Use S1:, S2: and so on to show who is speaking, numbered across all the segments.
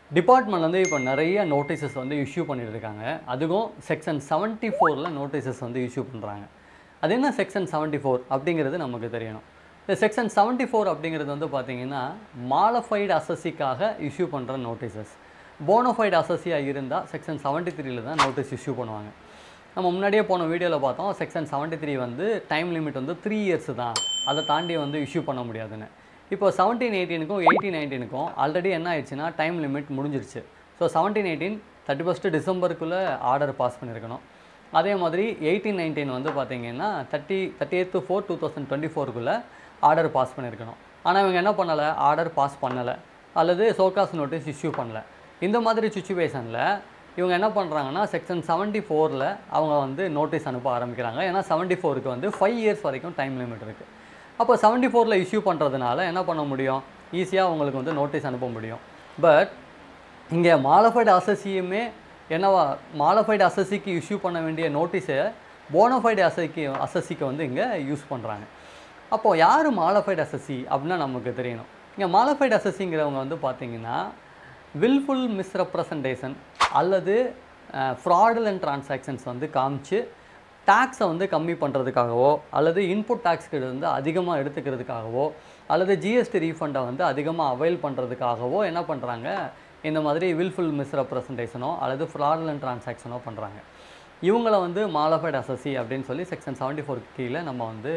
S1: department வந்து இப்போ நிறைய நோட்டீசஸ் வந்து இஷ்யூ பண்ணிட்டு இருக்காங்க அதுவும் செக்ஷன் செவன்ட்டி ஃபோரில் நோட்டீசஸ் வந்து இஷ்யூ பண்ணுறாங்க அது என்ன செக்ஷன் செவன்ட்டி ஃபோர் அப்படிங்கிறது நமக்கு தெரியணும் இந்த செக்ஷன் செவன்ட்டி ஃபோர் அப்படிங்கிறது வந்து பார்த்தீங்கன்னா மாலஃபைடு அசஸிக்காக இஷ்யூ பண்ணுற நோட்டீசஸ் போனோஃபைடு அசஸியாக இருந்தால் செக்ஷன் செவன்ட்டி த்ரீல தான் நோட்டீஸ் இஷ்யூ பண்ணுவாங்க நம்ம முன்னாடியே போன வீடியோவில் பார்த்தோம் செக்ஷன் செவன்ட்டி த்ரீ வந்து டைம் லிமிட் வந்து த்ரீ இயர்ஸ் தான் அதை தாண்டி வந்து இஷ்யூ பண்ண முடியாதுன்னு இப்போ செவன்டீன் எயிட்டீனுக்கும் எயிட்டீன் நைன்டீனுக்கும் ஆல்ரெடி என்ன ஆயிடுச்சுன்னா டைம் லிமிட் முடிஞ்சிருச்சு so seventeen eighteen thirty first டிசம்பருக்குள்ளே ஆர்டர் பாஸ் பண்ணியிருக்கணும் அதே மாதிரி எயிட்டீன் நைன்டீன் வந்து பார்த்தீங்கன்னா thirty thirty eighth four two thousand twenty ஃபோருக்குள்ளே ஆர்டர் பாஸ் பண்ணியிருக்கணும் ஆனால் இவங்க என்ன பண்ணலை ஆர்டர் பாஸ் பண்ணலை அல்லது சோகாஸ் நோட்டீஸ் இஷ்யூ பண்ணல இந்த மாதிரி சுச்சுவேஷனில் இவங்க என்ன பண்ணுறாங்கன்னா செக்ஷன் செவன்ட்டி ஃபோரில் அவங்க வந்து நோட்டீஸ் அனுப்ப ஆரம்பிக்கிறாங்க ஏன்னா செவன்ட்டி ஃபோருக்கு வந்து ஃபைவ் இயர்ஸ் வரைக்கும் டைம் லிமிட் இருக்குது அப்போ செவன்ட்டி ஃபோரில் இஷ்யூ பண்ணுறதுனால என்ன பண்ண முடியும் ஈஸியாக உங்களுக்கு வந்து நோட்டீஸ் அனுப்ப முடியும் பட் இங்கே மாலஃபைடு அசஸியுமே என்னவா மாலஃபைடு அசஸிக்கு இஷ்யூ பண்ண வேண்டிய நோட்டீஸை போனஃபைடு அசஸிக்கு அசஸிக்கு வந்து இங்கே யூஸ் பண்ணுறாங்க அப்போது யார் மாலஃபைடு அசஸி அப்படின்னா நமக்கு தெரியணும் இங்கே மாலஃபைடு அசஸிங்கிறவங்க வந்து பார்த்தீங்கன்னா வில்ஃபுல் மிஸ்ரெப்ரசன்டேஷன் அல்லது ஃப்ராடுலன் டிரான்சாக்ஷன்ஸ் வந்து காமிச்சு டேக்ஸை வந்து கம்மி பண்ணுறதுக்காகவோ அல்லது இன்புட் டேக்ஸ்க்கு வந்து அதிகமாக எடுத்துக்கிறதுக்காகவோ அல்லது ஜிஎஸ்டி ரீஃபண்டை வந்து அதிகமாக அவைல் பண்ணுறதுக்காகவோ என்ன பண்ணுறாங்க இந்த மாதிரி வில்ஃபுல் மிஸ்ரெப்ரசன்டேஷனோ அல்லது ஃப்ராடுலன் டிரான்சாக்ஷனோ பண்ணுறாங்க இவங்கள வந்து மாலஃபைட் அசசி அப்படின்னு சொல்லி செக்ஷன் செவன்ட்டி ஃபோர் கீழே நம்ம வந்து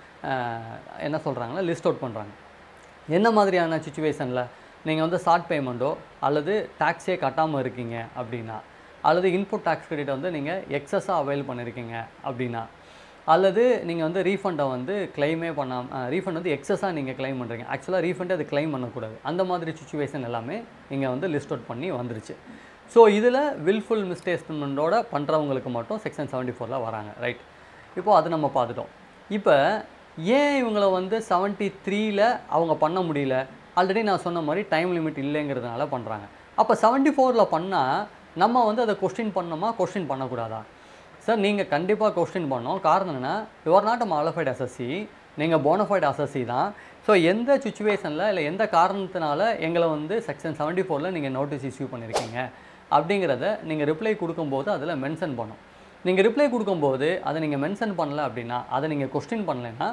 S1: அஹ், என்ன சொல்கிறாங்கன்னா லிஸ்ட் அவுட் பண்ணுறாங்க என்ன மாதிரியான சுச்சுவேஷனில் நீங்கள் வந்து ஷார்ட் பேமெண்ட்டோ அல்லது டேக்ஸே கட்டாமல் இருக்கீங்க அப்படின்னா அல்லது இன்புட் டேக்ஸ் கிரெடிட் வந்து நீங்கள் எக்ஸஸாக அவைல் பண்ணியிருக்கீங்க அப்படின்னா அல்லது நீங்கள் வந்து ரீஃபண்டை வந்து கிளைமே பண்ணாமல் ரீஃபண்ட் வந்து எக்ஸஸாக நீங்கள் கிளைம் பண்ணுறீங்க ஆக்சுவலாக ரீஃபண்டை அது கிளைம் பண்ணக்கூடாது அந்த மாதிரி சுச்சுவேஷன் எல்லாமே இங்கே வந்து லிஸ்ட் அவுட் பண்ணி வந்துருச்சு ஸோ இதில் வில்ஃபுல் மிஸ்டேஸ்மெண்ட்டோட பண்ணுறவங்களுக்கு மட்டும் செக்ஷன் செவன்ட்டி ஃபோரில் வராங்க ரைட் இப்போது அது நம்ம பார்த்துட்டோம் இப்போ ஏன் இவங்களை வந்து செவன்ட்டி த்ரீல அவங்க பண்ண முடியல ஆல்ரெடி நான் சொன்ன மாதிரி டைம் லிமிட் இல்லைங்கிறதுனால பண்ணுறாங்க அப்போ செவன்ட்டி ஃபோரில் பண்ணால் நம்ம வந்து அதை கொஸ்டின் பண்ணோமா கொஸ்டின் பண்ணக்கூடாதா சார் நீங்கள் கண்டிப்பாக கொஸ்டின் பண்ணோம் காரணம் என்ன யுவர் நாட் மாலஃபைட் அசஸி நீங்கள் போனஃபைட் அசஸி தான் ஸோ எந்த சுச்சுவேஷனில் இல்லை எந்த காரணத்தினால எங்களை வந்து செக்ஷன் செவன்ட்டி ஃபோரில் நீங்கள் நோட்டீஸ் இஷ்யூ பண்ணியிருக்கீங்க அப்படிங்கிறத நீங்கள் ரிப்ளை கொடுக்கும்போது அதில் மென்ஷன் பண்ணும் நீங்கள் ரிப்ளை கொடுக்கும்போது அதை நீங்கள் மென்ஷன் பண்ணல அப்படின்னா அதை நீங்கள் கொஸ்டின் பண்ணலைன்னா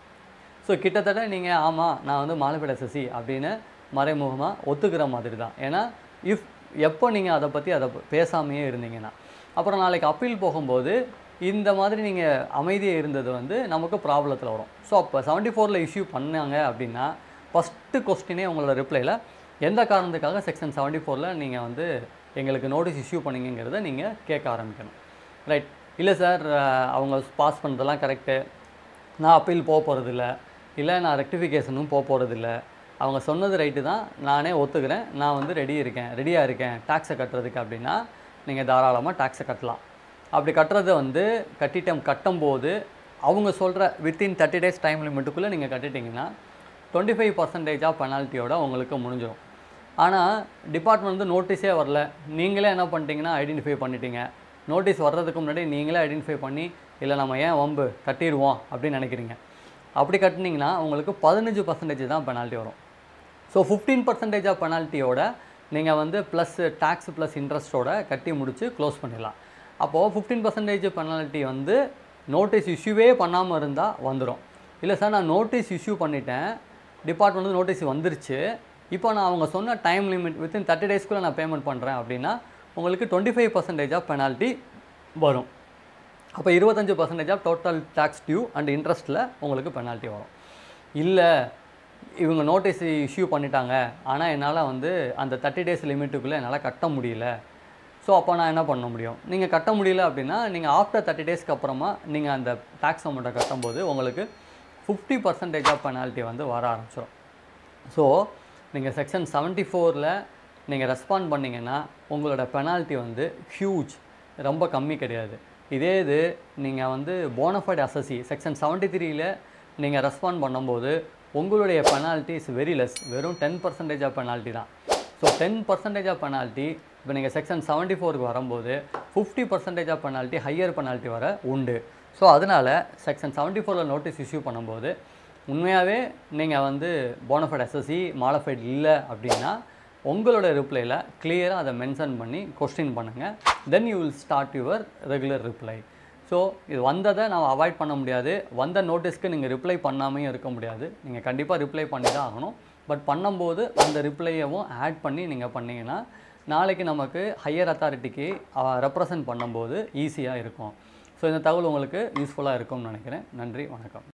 S1: ஸோ கிட்டத்தட்ட நீங்கள் ஆமாம் நான் வந்து மாலப்பேட் எஸ்எஸ்சி அப்படின்னு மறைமுகமாக ஒத்துக்கிற மாதிரி தான் ஏன்னா இஃப் எப்போ நீங்கள் அதை பற்றி அதை பேசாமையே இருந்தீங்கன்னா அப்புறம் நாளைக்கு அப்பீல் போகும்போது இந்த மாதிரி நீங்கள் அமைதியாக இருந்தது வந்து நமக்கு ப்ராப்ளத்தில் வரும் ஸோ அப்போ செவன்ட்டி ஃபோரில் இஷ்யூ பண்ணாங்க அப்படின்னா ஃபஸ்ட்டு கொஸ்டினே உங்களோட ரிப்ளைல எந்த காரணத்துக்காக செக்ஷன் செவன்ட்டி ஃபோரில் நீங்கள் வந்து எங்களுக்கு நோட்டீஸ் இஷ்யூ பண்ணீங்கிறத நீங்கள் கேட்க ஆரம்பிக்கணும் ரைட் இல்லை சார் அவங்க பாஸ் பண்ணுறதெல்லாம் கரெக்டு நான் அப்பீல் போக போகிறதில்ல இல்லை நான் ரெக்டிஃபிகேஷனும் போக போகிறதில்ல அவங்க சொன்னது ரைட்டு தான் நானே ஒத்துக்கிறேன் நான் வந்து ரெடி இருக்கேன் ரெடியாக இருக்கேன் டேக்ஸை கட்டுறதுக்கு அப்படின்னா நீங்கள் தாராளமாக டேக்ஸை கட்டலாம் அப்படி கட்டுறதை வந்து கட்டிட்டம் கட்டும்போது அவங்க சொல்கிற வித்தின் தேர்ட்டி டேஸ் டைம் லிமிட்டுக்குள்ளே நீங்கள் கட்டிட்டீங்கன்னா டுவெண்ட்டி ஃபைவ் பர்சன்டேஜாக பெனால்ட்டியோட உங்களுக்கு முடிஞ்சிடும் ஆனால் டிபார்ட்மெண்ட் வந்து நோட்டீஸே வரல நீங்களே என்ன பண்ணிட்டீங்கன்னா ஐடென்டிஃபை பண்ணிட்டீங்க நோட்டீஸ் வர்றதுக்கு முன்னாடி நீங்களே ஐடென்டிஃபை பண்ணி இல்லை நம்ம ஏன் வம்பு கட்டிடுவோம் அப்படின்னு நினைக்கிறீங்க அப்படி கட்டினீங்கன்னா உங்களுக்கு பதினஞ்சு பர்சன்டேஜ் தான் பெனால்ட்டி வரும் ஸோ ஃபிஃப்டீன் பர்சன்டேஜ் ஆஃப் பெனால்ட்டியோட நீங்கள் வந்து ப்ளஸ் டேக்ஸ் ப்ளஸ் இன்ட்ரெஸ்ட்டோட கட்டி முடித்து க்ளோஸ் பண்ணிடலாம் அப்போது ஃபிஃப்டீன் பர்சன்டேஜ் பெனால்ட்டி வந்து நோட்டீஸ் இஷ்யூவே பண்ணாமல் இருந்தால் வந்துடும் இல்லை சார் நான் நோட்டீஸ் இஷ்யூ பண்ணிட்டேன் டிபார்ட்மெண்ட் வந்து நோட்டீஸ் வந்துருச்சு இப்போ நான் அவங்க சொன்ன டைம் லிமிட் வித்தின் தேர்ட்டி டேஸ்க்குள்ளே நான் பேமெண்ட் பண்ணுறேன் அப்படின்னா உங்களுக்கு twenty five percentage of penalty வரும் அப்போ இருபத்தஞ்சு percentage of total tax due and இன்ட்ரெஸ்ட்டில் உங்களுக்கு பெனால்ட்டி வரும் இல்லை இவங்க நோட்டீஸ் இஷ்யூ பண்ணிட்டாங்க ஆனால் என்னால் வந்து அந்த தேர்ட்டி டேஸ் லிமிட்டுக்குள்ளே என்னால் கட்ட முடியல ஸோ அப்போ நான் என்ன பண்ண முடியும் நீங்கள் கட்ட முடியல அப்படின்னா நீங்கள் ஆஃப்டர் தேர்ட்டி டேஸ்க்கு அப்புறமா நீங்கள் அந்த டேக்ஸ் அமௌண்ட்டை கட்டும்போது உங்களுக்கு ஃபிஃப்டி பர்சன்டேஜ் ஆஃப் பெனால்ட்டி வந்து வர ஆரம்பிச்சிடும் ஸோ நீங்கள் செக்ஷன் செவன்ட்டி ஃபோரில் நீங்கள் ரெஸ்பாண்ட் பண்ணீங்கன்னா உங்களோட பெனால்ட்டி வந்து ஹியூஜ் ரொம்ப கம்மி கிடையாது இதே இது நீங்கள் வந்து போனஃபைட் அசசி செக்ஷன் செவன்ட்டி த்ரீல நீங்கள் ரெஸ்பாண்ட் பண்ணும்போது உங்களுடைய பெனால்ட்டி இஸ் வெரி லெஸ் வெறும் டென் பர்சன்டேஜ் ஆஃப் பெனால்ட்டி தான் so ten percentage of penalty இப்போ நீங்கள் செக்ஷன் செவன்ட்டி ஃபோருக்கு வரும்போது fifty percentage of penalty higher penalty வர உண்டு ஸோ அதனால் செக்ஷன் செவன்ட்டி ஃபோரில் நோட்டீஸ் இஷ்யூ பண்ணும்போது உண்மையாகவே நீங்கள் வந்து போனஃபைட் எஸ்எஸ்சி மாலஃபைட் இல்லை அப்படின்னா உங்களோட ரிப்ளையில் கிளியராக அதை மென்ஷன் பண்ணி கொஸ்டின் பண்ணுங்கள் then you will start your regular reply so இது வந்ததை நான் அவாய்ட் பண்ண முடியாது வந்த நோட்டீஸ்க்கு நீங்கள் ரிப்ளை பண்ணாமையும் இருக்க முடியாது நீங்கள் கண்டிப்பாக ரிப்ளை பண்ணி தான் ஆகணும் பட் பண்ணும்போது அந்த ரிப்ளையவும் ஆட் பண்ணி நீங்கள் பண்ணீங்கன்னா நாளைக்கு நமக்கு ஹையர் அத்தாரிட்டிக்கு ரெப்ரசன்ட் பண்ணும்போது ஈஸியாக இருக்கும் ஸோ இந்த தகவல் உங்களுக்கு யூஸ்ஃபுல்லாக இருக்கும்னு நினைக்கிறேன் நன்றி வணக்கம்